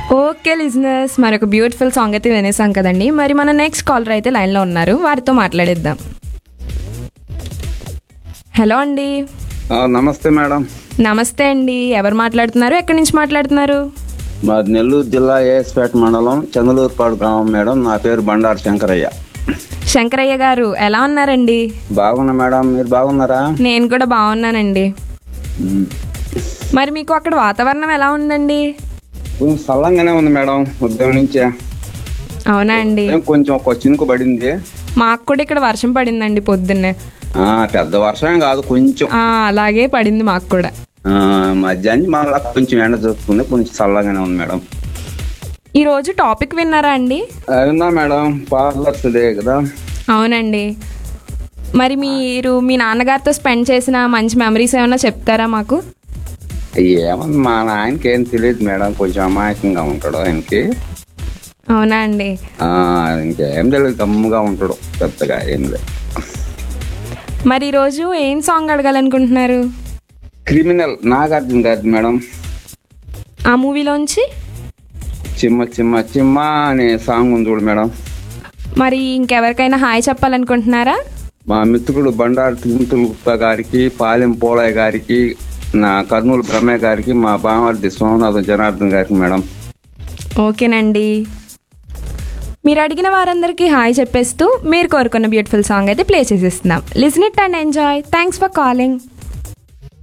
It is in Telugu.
ఓకే లిజినెస్ మరి ఒక బ్యూటిఫుల్ సాంగ్ అయితే వినేసాం కదండి మరి మన నెక్స్ట్ కాలర్ అయితే లైన్లో ఉన్నారు వారితో మాట్లాడేద్దాం హలో అండి ఆ, నమస్తే మేడం నమస్తే అండి ఎవరు మాట్లాడుతున్నారు ఎక్కడి నుంచి మాట్లాడుతున్నారు మాది నెల్లూరు జిల్లా ఏఎస్పేట మండలం చందలూరుపాడు గ్రామం మేడం నా పేరు బండారు శంకరయ్య శంకరయ్య గారు ఎలా ఉన్నారండి బాగున్నా మేడం మీరు బాగున్నారా నేను కూడా బాగున్నానండి ఉమ్. మరి మీకు అక్కడ వాతావరణం ఎలా ఉందండి కొంచెం చల్లంగానే ఉంది మేడం ఉదయం నుంచే అవునా అండి ఉదయం కొంచెం ఒక చినుకు పడింది మాకు కూడా ఇక్కడ వర్షం పడిందండి పొద్దున్నే ఆ, పెద్ద వర్షం కాదు కొంచెం ఆ, అలాగే పడింది మాకు కూడా ఆ, మధ్యాహ్నం మళ్ళా కొంచెం ఎండ చూస్తుంది కొంచెం చల్లగానే ఉంది మేడం ఈ రోజు టాపిక్ విన్నారా అండి ఆ, విన్నా మేడం పార్లర్స్ డే కదా అవునండి మరి మీరు మీ నాన్నగారితో స్పెండ్ చేసిన మంచి మెమరీస్ ఏమైనా చెప్తారా మాకు ఏమన్నా మా నాయనకి ఏం తెలియదు మేడం కొంచెం అమాయకంగా ఉంటాడు ఆయనకి అవునా అండి ఆ, ఇంకేం తెలియదు గమ్ముగా ఉంటాడు పెద్దగా ఏం లేదు మరి ఈరోజు ఏం సాంగ్ అడగాలనుకుంటున్నారు క్రిమినల్ నాగార్జున గారి మేడం ఆ మూవీలోంచి చిమ్మ చిమ్మ చిమ్మ అనే సాంగ్ ఉంది చూడు మేడం మరి ఇంకెవరికైనా హాయ్ చెప్పాలనుకుంటున్నారా మా మిత్రుడు బండారు తిరుమతులు గుప్తా గారికి పాలెం పోలయ్య గారికి నా కర్నూలు బ్రహ్మయ్య గారికి మా బామర్ది సోమనాథం జనార్దన్ గారికి మేడం ఓకేనండి మీరు అడిగిన వారందరికీ హాయ్ చెప్పేస్తూ మీరు కోరుకున్న బ్యూటిఫుల్ సాంగ్ అయితే ప్లే చేసేస్తున్నాం listen it and enjoy thanks for calling